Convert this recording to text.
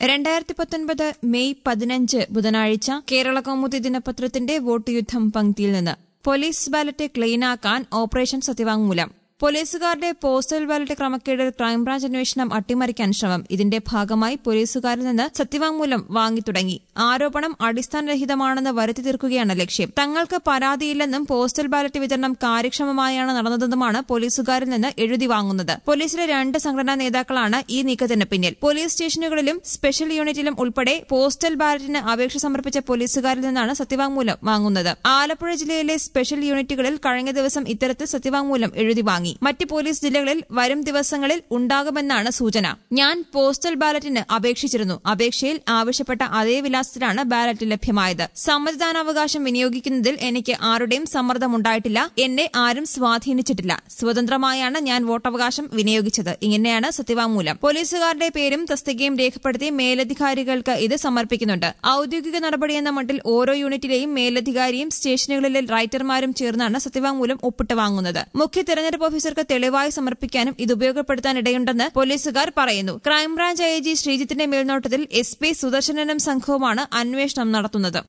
രണ്ടായിരത്തി പത്തൊൻപത് മെയ് പതിനഞ്ച് ബുധനാഴ്ച കേരള കൗമുദി ദിനപത്രത്തിന്റെ വോട്ട് യുദ്ധം പങ്ക്തിയിൽ നിന്ന് പോലീസ് ബാലറ്റ് ക്ലീനാക്കാൻ ഓപ്പറേഷൻ സത്യവാങ്മൂലം പോലീസുകാരുടെ പോസ്റ്റൽ ബാലറ്റ് ക്രമക്കേടിൽ ക്രൈംബ്രാഞ്ച് അന്വേഷണം അട്ടിമറിക്കാൻ ശ്രമം ഇതിന്റെ ഭാഗമായി പോലീസുകാരിൽ നിന്ന് സത്യവാങ്മൂലം വാങ്ങിത്തുടങ്ങി ആരോപണം അടിസ്ഥാനരഹിതമാണെന്ന് വരുത്തി തീർക്കുകയാണ് ലക്ഷ്യം തങ്ങൾക്ക് പരാതിയില്ലെന്നും പോസ്റ്റൽ ബാലറ്റ് വിതരണം കാര്യക്ഷമമായാണ് നടന്നതെന്നുമാണ് പോലീസുകാരിൽ നിന്ന് എഴുതി വാങ്ങുന്നത് പോലീസിലെ രണ്ട് സംഘടനാ നേതാക്കളാണ് ഈ നീക്കത്തിന് പിന്നിൽ പോലീസ് സ്റ്റേഷനുകളിലും സ്പെഷ്യൽ യൂണിറ്റിലും ഉൾപ്പെടെ പോസ്റ്റൽ ബാലറ്റിന് അപേക്ഷ സമർപ്പിച്ച പോലീസുകാരിൽ നിന്നാണ് സത്യവാങ്മൂലം വാങ്ങുന്നത് ആലപ്പുഴ ജില്ലയിലെ സ്പെഷ്യൽ യൂണിറ്റുകളിൽ കഴിഞ്ഞ ദിവസം ഇത്തരത്തിൽ സത്യവാങ്മൂലം എഴുതി വാങ്ങി മറ്റ് പോലീസ് ജില്ലകളിൽ വരും ദിവസങ്ങളിൽ ഉണ്ടാകുമെന്നാണ് സൂചന ഞാൻ പോസ്റ്റൽ ബാലറ്റിന് അപേക്ഷിച്ചിരുന്നു അപേക്ഷയിൽ ആവശ്യപ്പെട്ട അതേ വിലാസത്തിലാണ് ബാലറ്റ് ലഭ്യമായത് സമ്മതിദാനാവകാശം വിനിയോഗിക്കുന്നതിൽ എനിക്ക് ആരുടെയും സമ്മർദ്ദമുണ്ടായിട്ടില്ല എന്നെ ആരും സ്വാധീനിച്ചിട്ടില്ല സ്വതന്ത്രമായാണ് ഞാൻ വോട്ടവകാശം വിനിയോഗിച്ചത് ഇങ്ങനെയാണ് സത്യവാങ്മൂലം പോലീസുകാരുടെ പേരും തസ്തികയും രേഖപ്പെടുത്തി മേലധികാരികൾക്ക് ഇത് സമർപ്പിക്കുന്നുണ്ട് ഔദ്യോഗിക നടപടിയെന്ന മട്ടിൽ ഓരോ യൂണിറ്റിലെയും മേലധികാരിയും സ്റ്റേഷനുകളിലെ റൈറ്റർമാരും ചേർന്നാണ് സത്യവാങ്മൂലം ഒപ്പിട്ട് വാങ്ങുന്നത് മുഖ്യ തെരഞ്ഞെടുപ്പ് ഓഫീസർക്ക് തെളിവായി സമർപ്പിക്കാനും ഇത് ഉപയോഗപ്പെടുത്താനിടയുണ്ടെന്ന് പോലീസുകാർ പറയുന്നു ക്രൈംബ്രാഞ്ച് ഐ ജി ശ്രീജിത്തിന്റെ മേൽനോട്ടത്തിൽ എസ് പി സുദർശനനും സംഘവുമാണ് അന്വേഷണം നടത്തുന്നത്